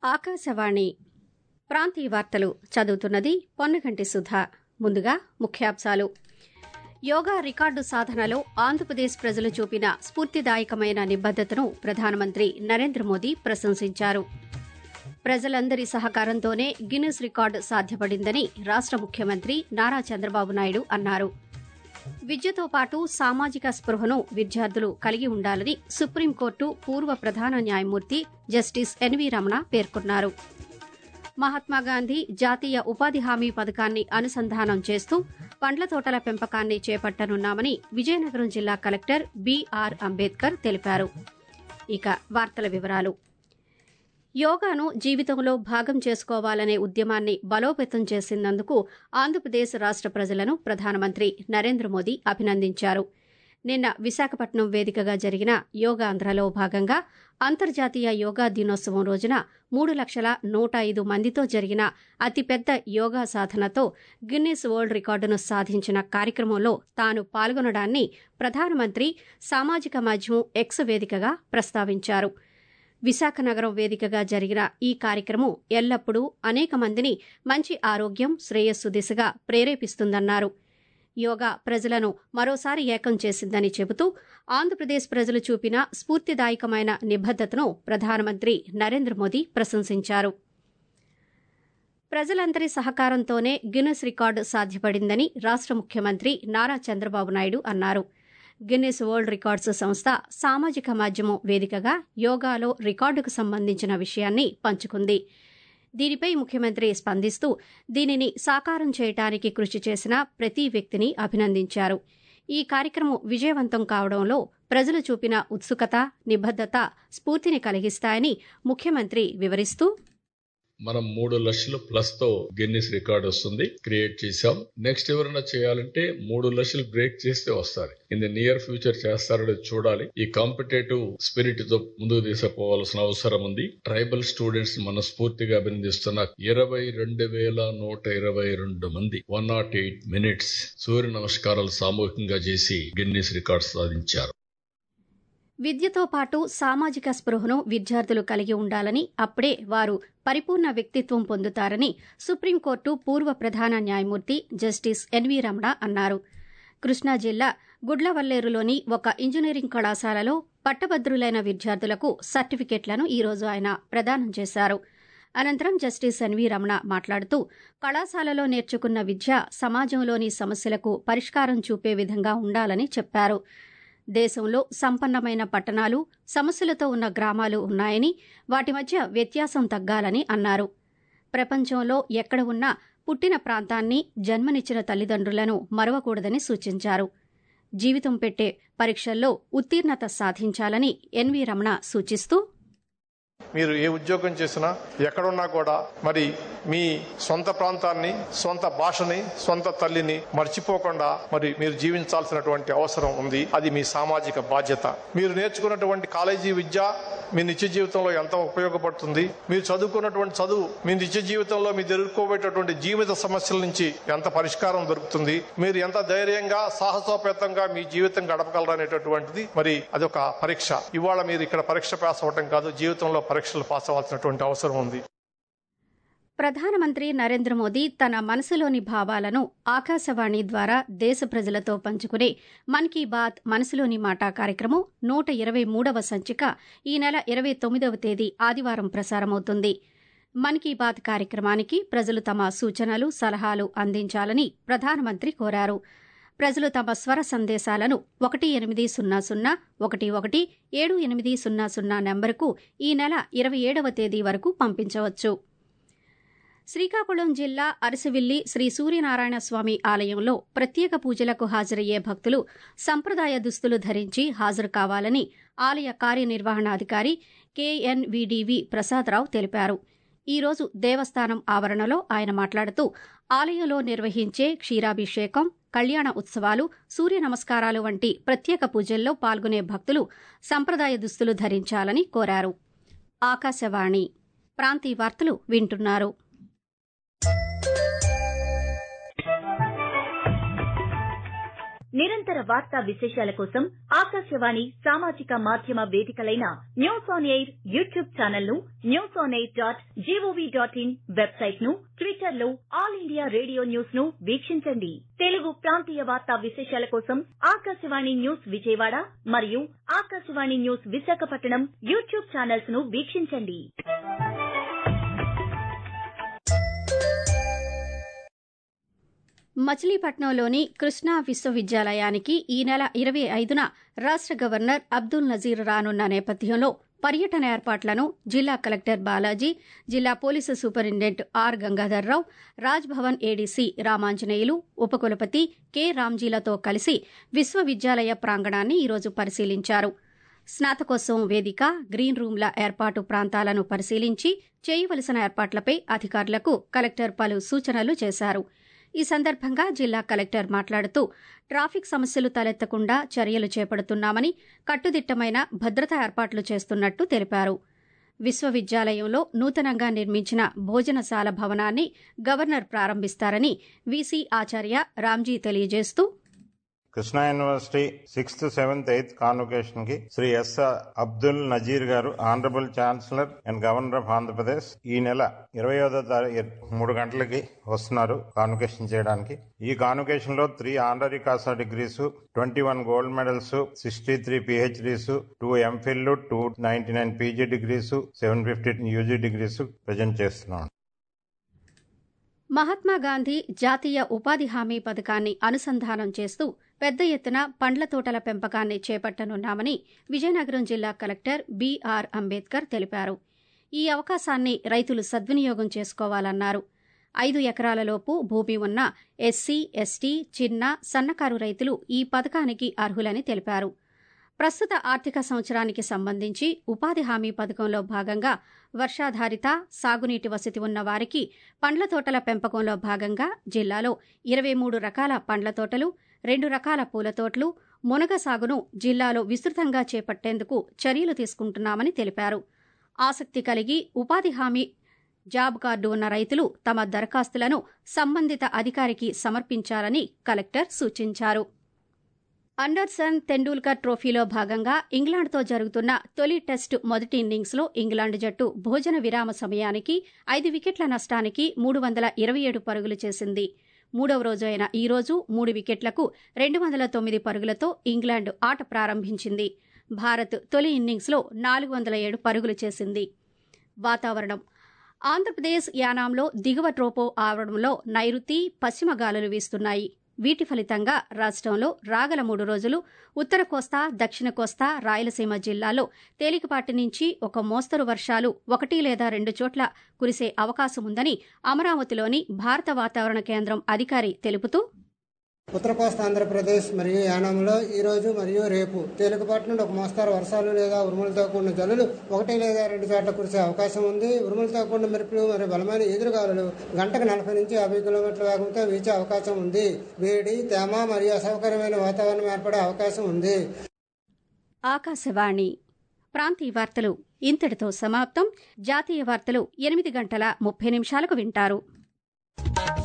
ఆకాశవాణి ప్రాంతీయ వార్తలు చదువుతున్నది పొన్నగంటి సుధా ముందుగా ముఖ్యాంశాలు యోగా రికార్డు సాధనలో ఆంధ్రప్రదేశ్ ప్రజలు చూపిన స్ఫూర్తిదాయకమైన నిబద్దతను ప్రధానమంత్రి నరేంద్ర మోదీ ప్రశంసించారు ప్రజలందరి సహకారంతోనే గిన్నిస్ రికార్డు సాధ్యపడిందని రాష్ట ముఖ్యమంత్రి నారా చంద్రబాబు నాయుడు అన్నారు విద్యతో పాటు సామాజిక స్పృహను విద్యార్థులు కలిగి ఉండాలని సుప్రీంకోర్టు పూర్వ ప్రధాన న్యాయమూర్తి జస్టిస్ ఎన్వీ రమణ పేర్కొన్నారు మహాత్మాగాంధీ జాతీయ ఉపాధి హామీ పథకాన్ని అనుసంధానం చేస్తూ పండ్ల తోటల పెంపకాన్ని చేపట్టనున్నామని విజయనగరం జిల్లా కలెక్టర్ బీఆర్ అంబేద్కర్ తెలిపారు ఇక వార్తల వివరాలు యోగాను జీవితంలో భాగం చేసుకోవాలనే ఉద్యమాన్ని బలోపేతం చేసినందుకు ఆంధ్రప్రదేశ్ రాష్ట ప్రజలను ప్రధానమంత్రి నరేంద్ర మోదీ అభినందించారు నిన్న విశాఖపట్నం వేదికగా జరిగిన యోగాంధ్రలో భాగంగా అంతర్జాతీయ యోగా దినోత్సవం రోజున మూడు లక్షల నూట ఐదు మందితో జరిగిన అతిపెద్ద యోగా సాధనతో గిన్నీస్ వరల్డ్ రికార్డును సాధించిన కార్యక్రమంలో తాను పాల్గొనడాన్ని ప్రధానమంత్రి సామాజిక మాధ్యమం ఎక్స్ వేదికగా ప్రస్తావించారు విశాఖ నగరం వేదికగా జరిగిన ఈ కార్యక్రమం ఎల్లప్పుడూ అనేక మందిని మంచి ఆరోగ్యం శ్రేయస్సు దిశగా ప్రేరేపిస్తుందన్నారు యోగా ప్రజలను మరోసారి ఏకం చేసిందని చెబుతూ ఆంధ్రప్రదేశ్ ప్రజలు చూపిన స్ఫూర్తిదాయకమైన నిబద్దతను ప్రధానమంత్రి నరేంద్ర మోదీ ప్రశంసించారు ప్రజలందరి సహకారంతోనే గిన్నెస్ రికార్డు సాధ్యపడిందని రాష్ట ముఖ్యమంత్రి నారా చంద్రబాబు నాయుడు అన్నారు గిన్నెస్ వరల్డ్ రికార్డ్స్ సంస్థ సామాజిక మాధ్యమం వేదికగా యోగాలో రికార్డుకు సంబంధించిన విషయాన్ని పంచుకుంది దీనిపై ముఖ్యమంత్రి స్పందిస్తూ దీనిని సాకారం చేయడానికి కృషి చేసిన ప్రతి వ్యక్తిని అభినందించారు ఈ కార్యక్రమం విజయవంతం కావడంలో ప్రజలు చూపిన ఉత్సుకత నిబద్దత స్ఫూర్తిని కలిగిస్తాయని ముఖ్యమంత్రి వివరిస్తూ మనం మూడు లక్షలు ప్లస్ తో గిన్నిస్ రికార్డ్ వస్తుంది క్రియేట్ చేశాం నెక్స్ట్ ఎవరైనా చేయాలంటే మూడు లక్షలు బ్రేక్ చేస్తే వస్తారు ఇన్ ది నియర్ ఫ్యూచర్ చేస్తారో చూడాలి ఈ కాంపిటేటివ్ స్పిరిట్ తో ముందుకు తీసుకుపోవాల్సిన అవసరం ఉంది ట్రైబల్ స్టూడెంట్స్ మనస్ఫూర్తిగా అభినందిస్తున్న ఇరవై రెండు వేల నూట ఇరవై రెండు మంది వన్ నాట్ ఎయిట్ మినిట్స్ సూర్య నమస్కారాలు సామూహికంగా చేసి గిన్నిస్ రికార్డ్ సాధించారు విద్యతో పాటు సామాజిక స్పృహను విద్యార్థులు కలిగి ఉండాలని అప్పుడే వారు పరిపూర్ణ వ్యక్తిత్వం పొందుతారని సుప్రీంకోర్టు పూర్వ ప్రధాన న్యాయమూర్తి జస్టిస్ ఎన్వీ రమణ అన్నారు కృష్ణా జిల్లా గుడ్లవల్లేరులోని ఒక ఇంజనీరింగ్ కళాశాలలో పట్టభద్రులైన విద్యార్థులకు సర్టిఫికెట్లను ఈరోజు ఆయన ప్రదానం చేశారు అనంతరం జస్టిస్ ఎన్వీ రమణ మాట్లాడుతూ కళాశాలలో నేర్చుకున్న విద్య సమాజంలోని సమస్యలకు పరిష్కారం చూపే విధంగా ఉండాలని చెప్పారు దేశంలో సంపన్నమైన పట్టణాలు సమస్యలతో ఉన్న గ్రామాలు ఉన్నాయని వాటి మధ్య వ్యత్యాసం తగ్గాలని అన్నారు ప్రపంచంలో ఎక్కడ ఉన్నా పుట్టిన ప్రాంతాన్ని జన్మనిచ్చిన తల్లిదండ్రులను మరవకూడదని సూచించారు జీవితం పెట్టే పరీక్షల్లో ఉత్తీర్ణత సాధించాలని ఎన్వీ రమణ సూచిస్తూ మీరు ఏ ఉద్యోగం చేసినా ఎక్కడున్నా కూడా మరి మీ సొంత ప్రాంతాన్ని సొంత భాషని సొంత తల్లిని మర్చిపోకుండా మరి మీరు జీవించాల్సినటువంటి అవసరం ఉంది అది మీ సామాజిక బాధ్యత మీరు నేర్చుకున్నటువంటి కాలేజీ విద్య మీ నిత్య జీవితంలో ఎంత ఉపయోగపడుతుంది మీరు చదువుకున్నటువంటి చదువు మీ నిత్య జీవితంలో మీరు ఎదుర్కోబోయేటటువంటి జీవిత సమస్యల నుంచి ఎంత పరిష్కారం దొరుకుతుంది మీరు ఎంత ధైర్యంగా సాహసోపేతంగా మీ జీవితం గడపగలరు అనేటటువంటిది మరి అదొక పరీక్ష ఇవాళ మీరు ఇక్కడ పరీక్ష పాస్ అవ్వటం కాదు జీవితంలో పరీక్షలు పాస్ అవ్వాల్సినటువంటి అవసరం ఉంది ప్రధానమంత్రి నరేంద్ర మోదీ తన మనసులోని భావాలను ఆకాశవాణి ద్వారా దేశ ప్రజలతో పంచుకునే మన్ కీ బాత్ మనసులోని మాట కార్యక్రమం నూట ఇరవై మూడవ సంచిక ఈ నెల ఇరవై తొమ్మిదవ తేదీ ఆదివారం ప్రసారమవుతుంది మన్ కీ బాత్ కార్యక్రమానికి ప్రజలు తమ సూచనలు సలహాలు అందించాలని ప్రధానమంత్రి కోరారు ప్రజలు తమ స్వర సందేశాలను ఒకటి ఎనిమిది సున్నా సున్నా ఒకటి ఒకటి ఏడు ఎనిమిది సున్నా సున్నా నెంబరుకు ఈ నెల ఇరవై ఏడవ తేదీ వరకు పంపించవచ్చు శ్రీకాకుళం జిల్లా అరసివిల్లి శ్రీ సూర్యనారాయణ స్వామి ఆలయంలో ప్రత్యేక పూజలకు హాజరయ్యే భక్తులు సంప్రదాయ దుస్తులు ధరించి హాజరు కావాలని ఆలయ కార్యనిర్వహణాధికారి కేఎన్వీడీవి ప్రసాదరావు తెలిపారు ఈ రోజు దేవస్థానం ఆవరణలో ఆయన మాట్లాడుతూ ఆలయంలో నిర్వహించే క్షీరాభిషేకం కళ్యాణ ఉత్సవాలు సూర్య నమస్కారాలు వంటి ప్రత్యేక పూజల్లో పాల్గొనే భక్తులు సంప్రదాయ దుస్తులు ధరించాలని కోరారు ఆకాశవాణి ప్రాంతీయ వార్తలు వింటున్నారు నిరంతర వార్తా విశేషాల కోసం ఆకాశవాణి సామాజిక మాధ్యమ వేదికలైన news on air YouTube channel ను news on air dot G O V dot in website ను ట్విట్టర్ లో ఆల్ ఇండియా రేడియో న్యూస్ ను వీక్షించండి తెలుగు ప్రాంతీయ వార్తా విశేషాల కోసం ఆకాశవాణి న్యూస్ విజయవాడ మరియు Akashvani news Visakhapatnam YouTube channels ను వీక్షించండి మచిలీపట్నంలోని కృష్ణా విశ్వవిద్యాలయానికి ఈ నెల ఇరవై ఐదున రాష్ట్ర గవర్నర్ అబ్దుల్ నజీర్ రానున్న నేపథ్యంలో పర్యటన ఏర్పాట్లను జిల్లా కలెక్టర్ బాలాజీ జిల్లా police superintendent R Gangadhar Rao Raj Bhavan ADC Ramanjaneyulu ఉపకులపతి కె రామ్జీలతో కలిసి విశ్వవిద్యాలయ ప్రాంగణాన్ని ఈరోజు పరిశీలించారు స్నాతకోత్సవం వేదిక గ్రీన్ రూమ్ల ఏర్పాటు ప్రాంతాలను పరిశీలించి చేయవలసిన ఏర్పాట్లపై అధికారులకు కలెక్టర్ పలు సూచనలు చేశారు ఈ సందర్భంగా జిల్లా కలెక్టర్ మాట్లాడుతూ ట్రాఫిక్ సమస్యలు తలెత్తకుండా చర్యలు చేపడుతున్నామని కట్టుదిట్టమైన భద్రతా ఏర్పాట్లు చేస్తున్నట్టు తెలిపారు విశ్వవిద్యాలయంలో నూతనంగా నిర్మించిన భోజనశాల భవనాన్ని గవర్నర్ ప్రారంభిస్తారని వీసీ ఆచార్య రామ్జీ తెలియజేస్తూ Krishna university sixth seventh eighth convocation కి Shri S Abdul Nazeer garu honourable chancellor and governor of Andhra Pradesh ఈ నెల ఇరవై ఐదో తారీఖు మూడు గంటలకి వస్తున్నారు కాన్వకేషన్ చేయడానికి ఈ కాన్వకేషన్ లో three honoris causa degrees twenty one gold medals sixty three PhDs two MPhil two ninety nine PG degrees seven fifty UG degrees present చేస్తున్నాం మహాత్మా గాంధీ జాతీయ ఉపాధి హామీ పథకాన్ని అనుసంధానం చేస్తూ పెద్ద ఎత్తున పండ్ల తోటల పెంపకాన్ని చేపట్టనున్నామని విజయనగరం జిల్లా కలెక్టర్ బీఆర్ అంబేద్కర్ తెలిపారు ఈ అవకాశాన్ని రైతులు సద్వినియోగం చేసుకోవాలన్నారు ఐదు ఎకరాలలోపు భూమి ఉన్న ఎస్సీ ఎస్టీ చిన్న సన్నకారు రైతులు ఈ పథకానికి అర్హులని తెలిపారు ప్రస్తుత ఆర్థిక సంవత్సరానికి సంబంధించి ఉపాధి హామీ పథకంలో భాగంగా వర్షాధారిత సాగునీటి వసతి ఉన్న వారికి పండ్ల తోటల పెంపకంలో భాగంగా జిల్లాలో ఇరవై మూడు రకాల పండ్ల తోటలు రెండు రకాల పూల తోటలు మునగ సాగును జిల్లాలో విస్తృతంగా చేపట్టేందుకు చర్యలు తీసుకుంటున్నామని తెలిపారు ఆసక్తి కలిగి ఉపాధి హామీ జాబ్ కార్డు ఉన్న రైతులు తమ దరఖాస్తులను సంబంధిత అధికారికి సమర్పించాలని కలెక్టర్ సూచించారు అండర్సన్ తెండూల్కర్ ట్రోఫీలో భాగంగా ఇంగ్లాండ్తో జరుగుతున్న తొలి టెస్టు మొదటి ఇన్నింగ్స్లో ఇంగ్లాండ్ జట్టు భోజన విరామ సమయానికి ఐదు వికెట్ల నష్టానికి మూడు వందల ఇరవై ఏడు పరుగులు చేసింది మూడవ రోజు అయిన ఈ రోజు మూడు వికెట్లకు రెండు వందల తొమ్మిది పరుగులతో ఇంగ్లాండ్ ఆట ప్రారంభించింది భారత్ తొలి ఇన్నింగ్స్లో నాలుగు వందల ఏడు పరుగులు చేసింది వాతావరణం ఆంధ్రప్రదేశ్ యానాంలో దిగువ ట్రోపో ఆవరణంలో నైరుతి పశ్చిమ గాలులు వీస్తున్నాయి వీటి ఫలితంగా రాష్ట్రంలో రాగల మూడు రోజులు ఉత్తర కోస్తా దక్షిణ కోస్తా రాయలసీమ జిల్లాల్లో తేలికపాటి నుంచి ఒక మోస్తరు వర్షాలు ఒకటి లేదా రెండు చోట్ల కురిసే అవకాశం ఉందని అమరావతిలోని భారత వాతావరణ కేంద్రం అధికారి తెలుపుతూ ఉత్తర కోస్తా ఆంధ్రప్రదేశ్ మరియు యానాంలో ఈ రోజు మరియు రేపు తేలికపాటి నుండి ఒక మోస్తారు వర్షాలు లేదా ఉరుములతో కూడిన జల్లులు ఒకటి లేదా రెండు చోట్ల కురిసే అవకాశం ఉంది ఉరుములతో కూడిన మెరుపులు మరియు బలమైన ఎదురుగాలులు గంటకు నలభై నుంచి యాభై కిలోమీటర్ల వేగంతో వీచే అవకాశం ఉంది వేడి తేమ మరియు అసౌకర్యమైన వాతావరణం ఏర్పడే అవకాశం ఉంది ఆకాశవాణి ప్రాంతీయ వార్తలు ఇంతటితో సమాప్తం జాతీయ వార్తలు ఎనిమిది గంటల ముప్పై నిమిషాలకు వింటారు